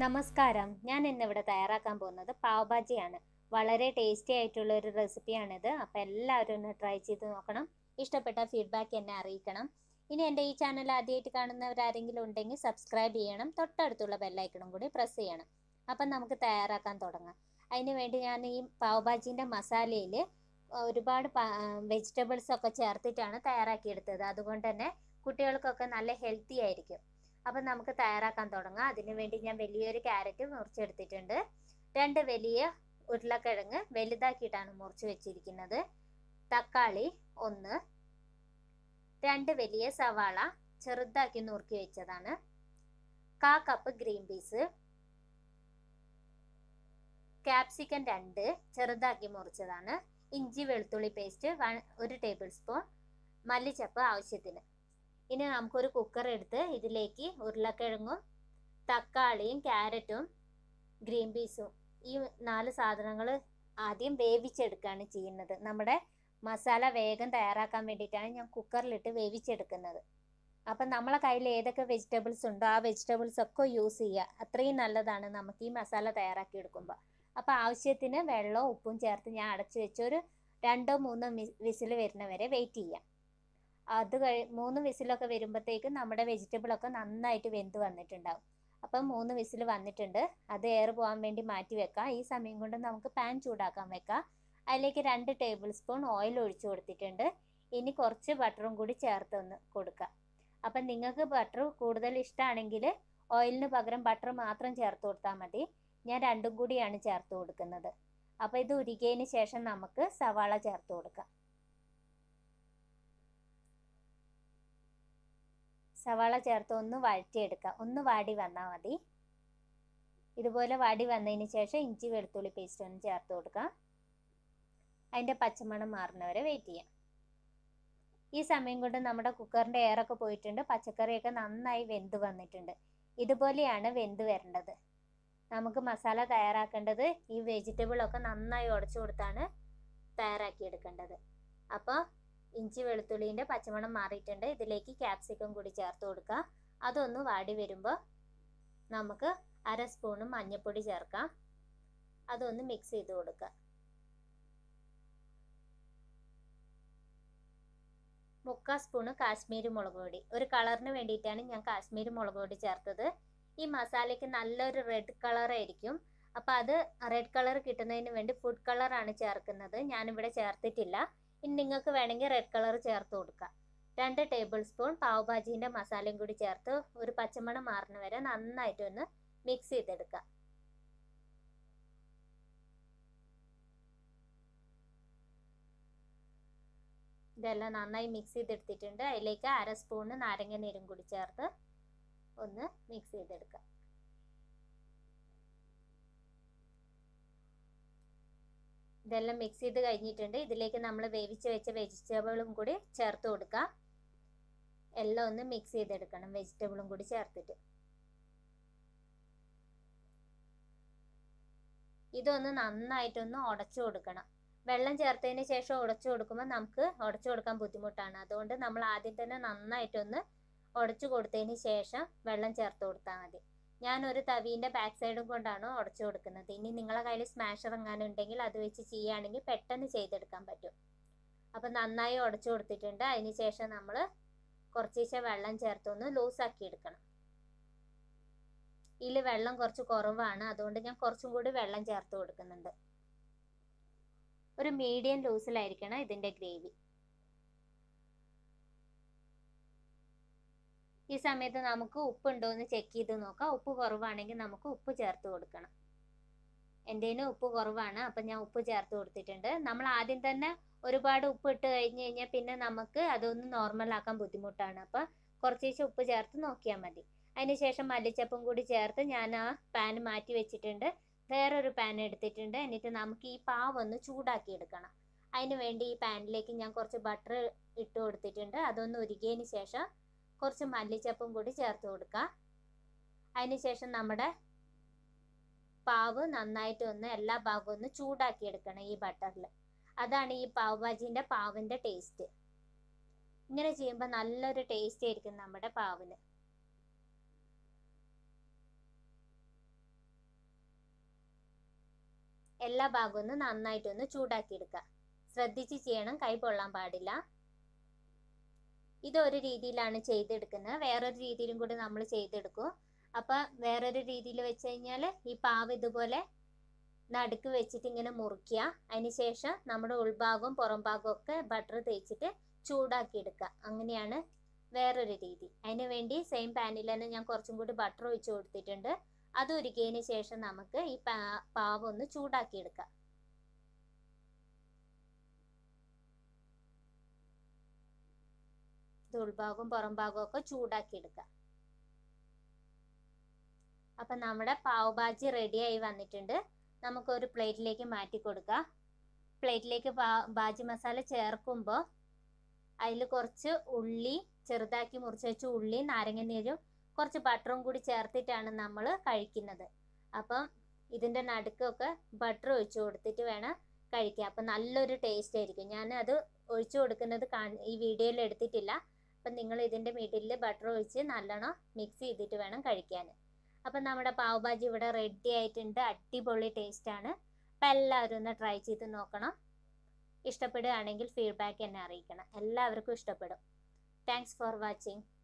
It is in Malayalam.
നമസ്കാരം ഞാൻ ഇന്നിവിടെ തയ്യാറാക്കാൻ പോകുന്നത് പാവ് ഭാജിയാണ് വളരെ ടേസ്റ്റി ആയിട്ടുള്ള ഒരു റെസിപ്പിയാണിത് അപ്പോൾ എല്ലാവരും ഒന്ന് ട്രൈ ചെയ്ത് നോക്കണം ഇഷ്ടപ്പെട്ട ഫീഡ്ബാക്ക് എന്നെ അറിയിക്കണം ഇനി എൻ്റെ ഈ ചാനൽ ആദ്യമായിട്ട് കാണുന്നവരാരെങ്കിലും ഉണ്ടെങ്കിൽ സബ്സ്ക്രൈബ് ചെയ്യണം തൊട്ടടുത്തുള്ള ബെല്ലൈക്കണും കൂടി പ്രസ് ചെയ്യണം അപ്പം നമുക്ക് തയ്യാറാക്കാൻ തുടങ്ങാം അതിന് വേണ്ടി ഞാൻ ഈ പാവ് ഭാജീൻ്റെ മസാലയിൽ ഒരുപാട് വെജിറ്റബിൾസ് ഒക്കെ ചേർത്തിട്ടാണ് തയ്യാറാക്കിയെടുത്തത് അതുകൊണ്ട് തന്നെ കുട്ടികൾക്കൊക്കെ നല്ല ഹെൽത്തി ആയിരിക്കും അപ്പം നമുക്ക് തയ്യാറാക്കാൻ തുടങ്ങാം അതിനു വേണ്ടി ഞാൻ വലിയൊരു ക്യാരറ്റ് മുറിച്ചെടുത്തിട്ടുണ്ട് രണ്ട് വലിയ ഉരുളക്കിഴങ്ങ് വലുതാക്കിയിട്ടാണ് മുറിച്ച് വെച്ചിരിക്കുന്നത് തക്കാളി ഒന്ന് രണ്ട് വലിയ സവാള ചെറുതാക്കി നുറുക്കി വെച്ചതാണ് കാ കപ്പ് ഗ്രീൻ പീസ് ക്യാപ്സിക്കൻ രണ്ട് ചെറുതാക്കി മുറിച്ചതാണ് ഇഞ്ചി വെളുത്തുള്ളി പേസ്റ്റ് ഒരു ടേബിൾ സ്പൂൺ മല്ലിച്ചപ്പ് ആവശ്യത്തിന് ഇനി നമുക്കൊരു കുക്കർ എടുത്ത് ഇതിലേക്ക് ഉരുളക്കിഴങ്ങും തക്കാളിയും ക്യാരറ്റും ഗ്രീൻ പീസും ഈ നാല് സാധനങ്ങൾ ആദ്യം വേവിച്ചെടുക്കുകയാണ് ചെയ്യുന്നത് നമ്മുടെ മസാല വേഗം തയ്യാറാക്കാൻ വേണ്ടിയിട്ടാണ് ഞാൻ കുക്കറിലിട്ട് വേവിച്ചെടുക്കുന്നത് അപ്പം നമ്മളെ കയ്യിൽ ഏതൊക്കെ വെജിറ്റബിൾസ് ഉണ്ടോ ആ വെജിറ്റബിൾസ് ഒക്കെ യൂസ് ചെയ്യുക അത്രയും നല്ലതാണ് നമുക്ക് ഈ മസാല തയ്യാറാക്കി എടുക്കുമ്പോൾ അപ്പോൾ ആവശ്യത്തിന് വെള്ളവും ഉപ്പും ചേർത്ത് ഞാൻ അടച്ചു വെച്ച് ഒരു രണ്ടോ മൂന്നോ വിസിൽ വരുന്ന വരെ വെയിറ്റ് ചെയ്യാം അത് കഴി മൂന്ന് വിസിലൊക്കെ വരുമ്പോഴത്തേക്കും നമ്മുടെ വെജിറ്റബിളൊക്കെ നന്നായിട്ട് വെന്ത് വന്നിട്ടുണ്ടാവും അപ്പം മൂന്ന് വിസിൽ വന്നിട്ടുണ്ട് അത് എയർ പോകാൻ വേണ്ടി മാറ്റി വെക്കാം ഈ സമയം കൊണ്ട് നമുക്ക് പാൻ ചൂടാക്കാൻ വെക്കാം അതിലേക്ക് രണ്ട് ടേബിൾ സ്പൂൺ ഓയിൽ ഒഴിച്ചു കൊടുത്തിട്ടുണ്ട് ഇനി കുറച്ച് ബട്ടറും കൂടി ചേർത്ത് ഒന്ന് കൊടുക്കാം അപ്പം നിങ്ങൾക്ക് ബട്ടർ കൂടുതൽ ഇഷ്ടമാണെങ്കിൽ ഓയിലിന് പകരം ബട്ടർ മാത്രം ചേർത്ത് കൊടുത്താൽ മതി ഞാൻ രണ്ടും കൂടിയാണ് ചേർത്ത് കൊടുക്കുന്നത് അപ്പോൾ ഇത് ഉരുകിയതിന് ശേഷം നമുക്ക് സവാള ചേർത്ത് കൊടുക്കാം സവാള ചേർത്ത് ഒന്ന് വഴറ്റിയെടുക്കുക ഒന്ന് വാടി വന്നാൽ മതി ഇതുപോലെ വാടി വന്നതിന് ശേഷം ഇഞ്ചി വെളുത്തുള്ളി പേസ്റ്റ് ഒന്ന് ചേർത്ത് കൊടുക്കുക അതിൻ്റെ പച്ചമണം മാറുന്നവരെ വെയിറ്റ് ചെയ്യാം ഈ സമയം കൊണ്ട് നമ്മുടെ കുക്കറിൻ്റെ എയറൊക്കെ പോയിട്ടുണ്ട് പച്ചക്കറിയൊക്കെ നന്നായി വെന്ത് വന്നിട്ടുണ്ട് ഇതുപോലെയാണ് വെന്ത് വരേണ്ടത് നമുക്ക് മസാല തയ്യാറാക്കേണ്ടത് ഈ വെജിറ്റബിളൊക്കെ നന്നായി ഉടച്ചു കൊടുത്താണ് തയ്യാറാക്കിയെടുക്കേണ്ടത് അപ്പോൾ ഇഞ്ചി വെളുത്തുള്ളിൻ്റെ പച്ചമണം മാറിയിട്ടുണ്ട് ഇതിലേക്ക് ക്യാപ്സിക്കം കൂടി ചേർത്ത് കൊടുക്കുക അതൊന്ന് വാടി വരുമ്പോൾ നമുക്ക് അര സ്പൂണ് മഞ്ഞൾപ്പൊടി ചേർക്കാം അതൊന്ന് മിക്സ് ചെയ്ത് കൊടുക്കുക മുക്കാൽ സ്പൂണ് കാശ്മീരി മുളക് പൊടി ഒരു കളറിന് വേണ്ടിയിട്ടാണ് ഞാൻ കാശ്മീരി മുളക് പൊടി ചേർത്തത് ഈ മസാലയ്ക്ക് നല്ലൊരു റെഡ് കളറായിരിക്കും അപ്പോൾ അത് റെഡ് കളർ കിട്ടുന്നതിന് വേണ്ടി ഫുഡ് കളറാണ് ചേർക്കുന്നത് ഞാനിവിടെ ചേർത്തിട്ടില്ല ഇനി നിങ്ങൾക്ക് വേണമെങ്കിൽ റെഡ് കളർ ചേർത്ത് കൊടുക്കാം രണ്ട് ടേബിൾ സ്പൂൺ പാവ് ഭാജീൻ്റെ മസാലയും കൂടി ചേർത്ത് ഒരു പച്ചമണം മാറുന്ന വരെ നന്നായിട്ട് ഒന്ന് മിക്സ് ചെയ്തെടുക്കാം ഇതെല്ലാം നന്നായി മിക്സ് ചെയ്തെടുത്തിട്ടുണ്ട് അതിലേക്ക് അര സ്പൂണ് നാരങ്ങ നീരും കൂടി ചേർത്ത് ഒന്ന് മിക്സ് ചെയ്തെടുക്കാം ഇതെല്ലാം മിക്സ് ചെയ്ത് കഴിഞ്ഞിട്ടുണ്ട് ഇതിലേക്ക് നമ്മൾ വേവിച്ച് വെച്ച വെജിറ്റബിളും കൂടി ചേർത്ത് കൊടുക്കുക എല്ലാം ഒന്ന് മിക്സ് ചെയ്തെടുക്കണം വെജിറ്റബിളും കൂടി ചേർത്തിട്ട് ഇതൊന്ന് നന്നായിട്ടൊന്ന് ഉടച്ചു കൊടുക്കണം വെള്ളം ചേർത്തതിന് ശേഷം ഉടച്ചു കൊടുക്കുമ്പോൾ നമുക്ക് ഉടച്ചു കൊടുക്കാൻ ബുദ്ധിമുട്ടാണ് അതുകൊണ്ട് നമ്മൾ ആദ്യം തന്നെ നന്നായിട്ടൊന്ന് ഉടച്ചു കൊടുത്തതിന് ശേഷം വെള്ളം ചേർത്ത് കൊടുത്താൽ മതി ഞാൻ ഒരു തവീൻ്റെ ബാക്ക് സൈഡും കൊണ്ടാണ് ഉടച്ചു കൊടുക്കുന്നത് ഇനി നിങ്ങളെ കയ്യിൽ സ്മാഷർ എങ്ങാനും ഉണ്ടെങ്കിൽ അത് വെച്ച് ചെയ്യുകയാണെങ്കിൽ പെട്ടെന്ന് ചെയ്തെടുക്കാൻ പറ്റും അപ്പം നന്നായി ഉടച്ചു കൊടുത്തിട്ടുണ്ട് അതിന് ശേഷം നമ്മൾ കുറച്ചീശെ വെള്ളം ചേർത്തൊന്ന് ലൂസാക്കി എടുക്കണം ഇതിൽ വെള്ളം കുറച്ച് കുറവാണ് അതുകൊണ്ട് ഞാൻ കുറച്ചും കൂടി വെള്ളം ചേർത്ത് കൊടുക്കുന്നുണ്ട് ഒരു മീഡിയം ലൂസിലായിരിക്കണം ഇതിൻ്റെ ഗ്രേവി ഈ സമയത്ത് നമുക്ക് ഉപ്പ് ഉണ്ടോ എന്ന് ചെക്ക് ചെയ്ത് നോക്കാം ഉപ്പ് കുറവാണെങ്കിൽ നമുക്ക് ഉപ്പ് ചേർത്ത് കൊടുക്കണം എൻ്റെന് ഉപ്പ് കുറവാണ് അപ്പം ഞാൻ ഉപ്പ് ചേർത്ത് കൊടുത്തിട്ടുണ്ട് നമ്മൾ ആദ്യം തന്നെ ഒരുപാട് ഉപ്പ് ഇട്ട് കഴിഞ്ഞ് കഴിഞ്ഞാൽ പിന്നെ നമുക്ക് അതൊന്ന് നോർമൽ ആക്കാൻ ബുദ്ധിമുട്ടാണ് അപ്പം കുറച്ചേശ്ശെ ഉപ്പ് ചേർത്ത് നോക്കിയാൽ മതി അതിനുശേഷം മല്ലിച്ചപ്പും കൂടി ചേർത്ത് ഞാൻ ആ പാൻ മാറ്റി വെച്ചിട്ടുണ്ട് വേറൊരു പാൻ എടുത്തിട്ടുണ്ട് എന്നിട്ട് നമുക്ക് ഈ പാവ് ഒന്ന് ചൂടാക്കി എടുക്കണം അതിന് വേണ്ടി ഈ പാനിലേക്ക് ഞാൻ കുറച്ച് ബട്ടർ ഇട്ട് കൊടുത്തിട്ടുണ്ട് അതൊന്ന് ഉരുകിയതിന് ശേഷം കുറച്ച് മല്ലിച്ചപ്പും കൂടി ചേർത്ത് കൊടുക്കുക അതിനുശേഷം നമ്മുടെ പാവ് നന്നായിട്ട് ഒന്ന് എല്ലാ ഭാഗവും ഒന്ന് ചൂടാക്കി എടുക്കണം ഈ ബട്ടറിൽ അതാണ് ഈ പാവ് ഭാജീൻ്റെ പാവിൻ്റെ ടേസ്റ്റ് ഇങ്ങനെ ചെയ്യുമ്പോൾ നല്ലൊരു ടേസ്റ്റ് ആയിരിക്കും നമ്മുടെ പാവിന് എല്ലാ ഭാഗവും ഒന്ന് നന്നായിട്ടൊന്ന് ചൂടാക്കി എടുക്കുക ശ്രദ്ധിച്ച് ചെയ്യണം കൈ പൊള്ളാൻ പാടില്ല ഇതൊരു രീതിയിലാണ് ചെയ്തെടുക്കുന്നത് വേറൊരു രീതിയിലും കൂടി നമ്മൾ ചെയ്തെടുക്കും അപ്പൊ വേറൊരു രീതിയിൽ വെച്ച് കഴിഞ്ഞാൽ ഈ പാവ് ഇതുപോലെ നടുക്ക് വെച്ചിട്ട് ഇങ്ങനെ മുറിക്കുക അതിനുശേഷം നമ്മുടെ ഉൾഭാഗവും പുറം ഭാഗവും ഒക്കെ ബട്ടർ തേച്ചിട്ട് ചൂടാക്കി എടുക്കുക അങ്ങനെയാണ് വേറൊരു രീതി അതിന് വേണ്ടി സെയിം പാനിൽ തന്നെ ഞാൻ കുറച്ചും കൂടി ബട്ടർ ഒഴിച്ച് കൊടുത്തിട്ടുണ്ട് അത് ഒരുക്കിയതിന് ശേഷം നമുക്ക് ഈ പാവ് ഒന്ന് ചൂടാക്കി എടുക്കാം ഇത് ഉൾഭാഗവും പുറം ഭാഗവും ഒക്കെ ചൂടാക്കി എടുക്കുക അപ്പൊ നമ്മുടെ പാവ് ഭാജി റെഡിയായി വന്നിട്ടുണ്ട് നമുക്ക് ഒരു പ്ലേറ്റിലേക്ക് മാറ്റി കൊടുക്കാം പ്ലേറ്റിലേക്ക് ബാജി മസാല ചേർക്കുമ്പോൾ അതിൽ കുറച്ച് ഉള്ളി ചെറുതാക്കി മുറിച്ച് വെച്ച ഉള്ളി നാരങ്ങനീരും കുറച്ച് ബട്ടറും കൂടി ചേർത്തിട്ടാണ് നമ്മൾ കഴിക്കുന്നത് അപ്പം ഇതിൻ്റെ നടുക്കൊക്കെ ബട്ടർ ഒഴിച്ചു കൊടുത്തിട്ട് വേണം കഴിക്കാൻ അപ്പം നല്ലൊരു ടേസ്റ്റ് ആയിരിക്കും ഞാൻ അത് ഒഴിച്ചു കൊടുക്കുന്നത് ഈ വീഡിയോയിൽ എടുത്തിട്ടില്ല അപ്പം നിങ്ങൾ ഇതിൻ്റെ മിഡിലിൽ ബട്ടർ ഒഴിച്ച് നല്ലോണം മിക്സ് ചെയ്തിട്ട് വേണം കഴിക്കാൻ അപ്പം നമ്മുടെ പാവ് ഭാജി ഇവിടെ റെഡി ആയിട്ടുണ്ട് അടിപൊളി ടേസ്റ്റാണ് അപ്പം എല്ലാവരും ഒന്ന് ട്രൈ ചെയ്ത് നോക്കണം ഇഷ്ടപ്പെടുകയാണെങ്കിൽ ഫീഡ്ബാക്ക് എന്നെ അറിയിക്കണം എല്ലാവർക്കും ഇഷ്ടപ്പെടും താങ്ക്സ് ഫോർ വാച്ചിങ്